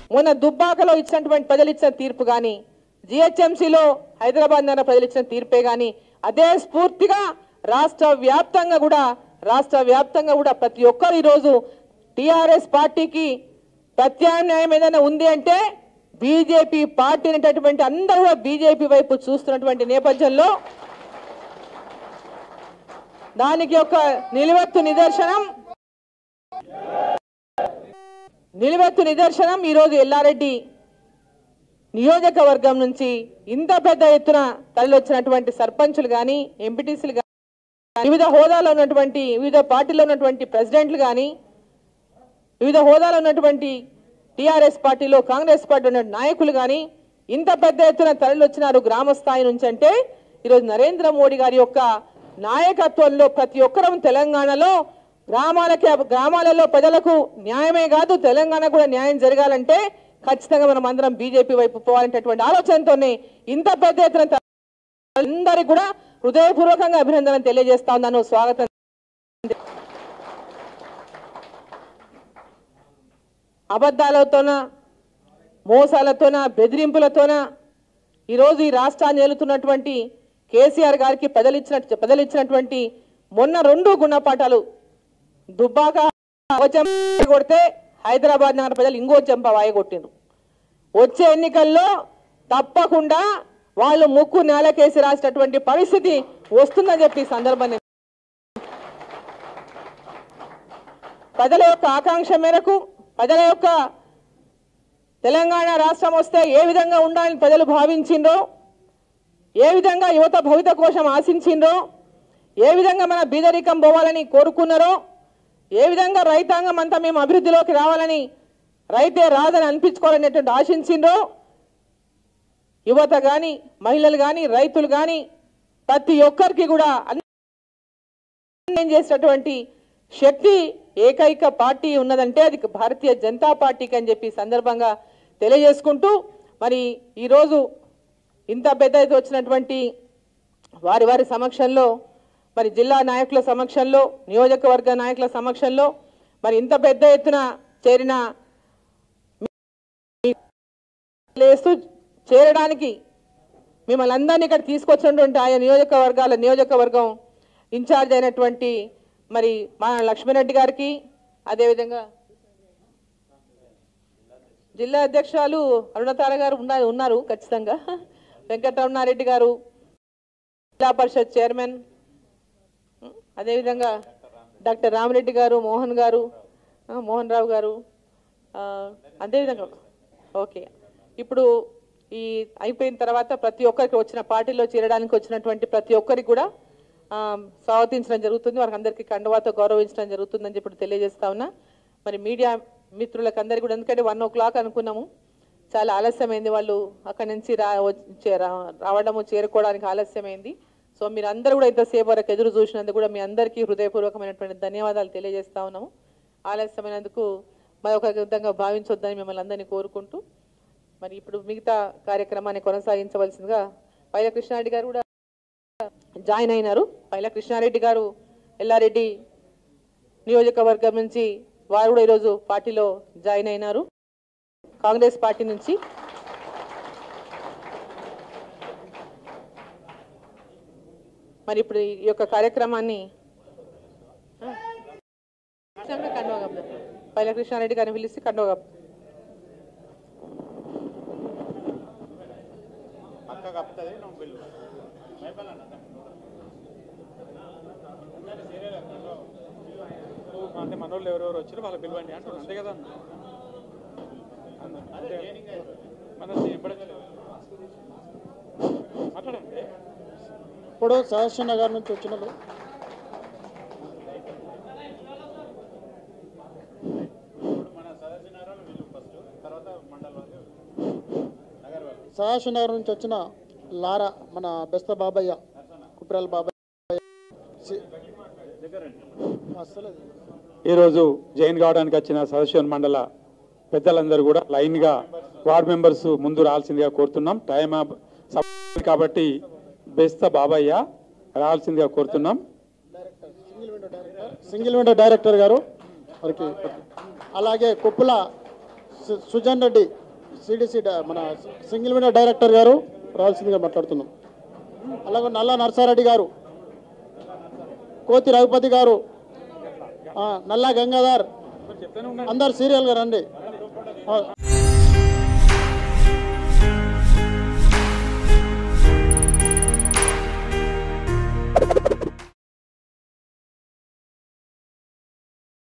మొన్న దుబ్బాకలో ఇచ్చినటువంటి ప్రజలు ఇచ్చిన తీర్పు కానీ జిహెచ్ఎంసీలో హైదరాబాద్ నగర ప్రజలు ఇచ్చిన తీర్పే కానీ అదే స్ఫూర్తిగా రాష్ట్ర వ్యాప్తంగా కూడా రాష్ట్ర వ్యాప్తంగా కూడా ప్రతి ఒక్కరు ఈరోజు టిఆర్ఎస్ పార్టీకి ప్రత్యామ్నాయం ఏదైనా ఉంది అంటే బీజేపీ పార్టీ అనేటటువంటి అందరూ కూడా బీజేపీ వైపు చూస్తున్నటువంటి నేపథ్యంలో దానికి ఒక నిలువెత్తు నిదర్శనం నిలువెత్తు నిదర్శనం ఈరోజు ఎల్లారెడ్డి నియోజకవర్గం నుంచి ఇంత పెద్ద ఎత్తున తరలివచ్చినటువంటి సర్పంచులు కానీ ఎంపీటీసీలు కానీ వివిధ హోదాలో ఉన్నటువంటి వివిధ పార్టీలో ఉన్నటువంటి ప్రెసిడెంట్లు కానీ వివిధ హోదాలో ఉన్నటువంటి టీఆర్ఎస్ పార్టీలో కాంగ్రెస్ పార్టీలో ఉన్న నాయకులు కానీ ఇంత పెద్ద ఎత్తున తరలి వచ్చినారు గ్రామ స్థాయి నుంచి అంటే ఈరోజు నరేంద్ర మోడీ గారి యొక్క నాయకత్వంలో ప్రతి ఒక్కరం తెలంగాణలో గ్రామాలకి గ్రామాలలో ప్రజలకు న్యాయమే కాదు తెలంగాణ కూడా న్యాయం జరగాలంటే ఖచ్చితంగా మనం అందరం బీజేపీ వైపు పోవాలనేటటువంటి ఆలోచనతోనే ఇంత పెద్ద ఎత్తున అందరికి కూడా హృదయపూర్వకంగా అభినందన తెలియజేస్తా ఉన్నాను స్వాగతం అబద్ధాలతోన మోసాలతోన బెదిరింపులతోన ఈరోజు ఈ రాష్ట్రాన్ని ఏలుతున్నటువంటి కేసీఆర్ గారికి ప్రజలిచ్చిన ప్రజలిచ్చినటువంటి మొన్న రెండు గుణపాఠాలు దుబ్బాక ఒక చెంప కొడితే హైదరాబాద్ నగర ప్రజలు ఇంకో చెంప వాయగొట్టిండ్రు వచ్చే ఎన్నికల్లో తప్పకుండా వాళ్ళు ముక్కు నేలకేసి రాసినటువంటి పరిస్థితి వస్తుందని చెప్పి ఈ సందర్భాన్ని ప్రజల యొక్క ఆకాంక్ష మేరకు ప్రజల యొక్క తెలంగాణ రాష్ట్రం వస్తే ఏ విధంగా ఉండాలని ప్రజలు భావించిండ్రో ఏ విధంగా యువత భవిత కోసం ఆశించిండ్రో ఏ విధంగా మన బీదరికం పోవాలని కోరుకున్నారో ఏ విధంగా రైతాంగం అంతా మేము అభివృద్ధిలోకి రావాలని రైతే రాదని అనిపించుకోవాలనేటువంటి ఆశించిండ్రో యువత కానీ మహిళలు కానీ రైతులు కానీ ప్రతి ఒక్కరికి కూడా అన్యాయం చేసినటువంటి శక్తి ఏకైక పార్టీ ఉన్నదంటే అది భారతీయ జనతా పార్టీకి అని చెప్పి ఈ సందర్భంగా తెలియజేసుకుంటూ మరి ఈరోజు ఇంత పెద్ద ఎత్తున వచ్చినటువంటి వారి వారి సమక్షంలో మరి జిల్లా నాయకుల సమక్షంలో నియోజకవర్గ నాయకుల సమక్షంలో మరి ఇంత పెద్ద ఎత్తున చేరిన లేస్తూ చేరడానికి మిమ్మల్ని అందరినీ ఇక్కడ తీసుకొచ్చినటువంటి ఆయా నియోజకవర్గాల నియోజకవర్గం ఇన్ఛార్జ్ అయినటువంటి మరి మా లక్ష్మీరెడ్డి గారికి అదేవిధంగా జిల్లా అధ్యక్షురాలు అరుణతార గారు ఉన్నారు ఉన్నారు ఖచ్చితంగా వెంకటరమణారెడ్డి గారు జిల్లా పరిషత్ చైర్మన్ అదేవిధంగా డాక్టర్ రామరెడ్డి గారు మోహన్ గారు ఆ, మోహన్ రావు గారు ఆ, అదేవిధంగా ఓకే ఇప్పుడు ఈ అయిపోయిన తర్వాత ప్రతి ఒక్కరికి వచ్చిన పార్టీలో చేరడానికి వచ్చినటువంటి ప్రతి ఒక్కరికి కూడా ఆ, స్వాగతించడం జరుగుతుంది వారికి అందరికీ కండవాతో గౌరవించడం జరుగుతుందని చెప్పి తెలియజేస్తా ఉన్నా మరి మీడియా మిత్రులకు అందరికీ కూడా ఎందుకంటే వన్ ఓ క్లాక్ అనుకున్నాము చాలా ఆలస్యమైంది వాళ్ళు అక్కడి నుంచి రా వచ్చే- రా- రావడము చేరుకోవడానికి ఆలస్యమైంది సో మీరు అందరూ కూడా ఇంతసేపు వరకు ఎదురు చూసినందుకు కూడా మీ అందరికీ హృదయపూర్వకమైనటువంటి ధన్యవాదాలు తెలియజేస్తా ఉన్నాము ఆలస్యమైనందుకు మరొక విధంగా భావించొద్దని మిమ్మల్ని అందరినీ కోరుకుంటూ మరి ఇప్పుడు మిగతా కార్యక్రమాన్ని కొనసాగించవలసిందిగా పైల కృష్ణారెడ్డి గారు కూడా జాయిన్ అయినారు పైల కృష్ణారెడ్డి గారు ఎల్లారెడ్డి నియోజకవర్గం నుంచి వారు కూడా ఈరోజు పార్టీలో జాయిన్ అయినారు కాంగ్రెస్ పార్టీ నుంచి మరి ఇప్పుడు ఈ యొక్క కార్యక్రమాన్ని ఆ, ఖచ్చితంగా కండువా కప్పుదాం. పైల కృష్ణారెడ్డి గారిని పిలిచి కండువా కప్పు. పక్క కప్పుతుంది నువ్వు బిల్లు అంటే మనోళ్ళు ఎవరెవరు వచ్చారు వాళ్ళ పిలవండి అంటున్నాను అంతే కదా అంతే. మన ఇప్పుడు మాట్లాడండి ఇప్పుడు సహస్ర నగర్ నుంచి వచ్చిన వాళ్ళు మన సదస్యనారాలు వీళ్ళు ఫస్ట్ తర్వాత మండల వాళ్ళు నగర్ వాళ్ళు సహస్ర నగర్ నుంచి వచ్చిన లారా మన బెస్త బాబయ్య కుప్రాల బాబయ్య సి- అస్సలు ఈరోజు జైన్ కావడానికి వచ్చిన సదస్యోన్ మండల పెద్దలందరూ కూడా లైన్గా వార్డ్ మెంబర్స్ ముందు రావాల్సిందిగా కోరుతున్నాం టైం అప్ సబ్ కాబట్టి బెస్త బాబయ్య రావాల్సిందిగా కోరుతున్నాం single window director single window director గారు వారికి అలాగే కుప్పుల సు- సుజన్ రెడ్డి సిడిసి మన సింగిల్ విండో డైరెక్టర్ గారు రావాల్సిందిగా మాట్లాడుతున్నాం అలాగే నల్ల నర్సారెడ్డి గారు కోతి రఘుపతి గారు ఆ, నల్ల గంగాధర్ అందరు సీరియల్గా రండి ఆ,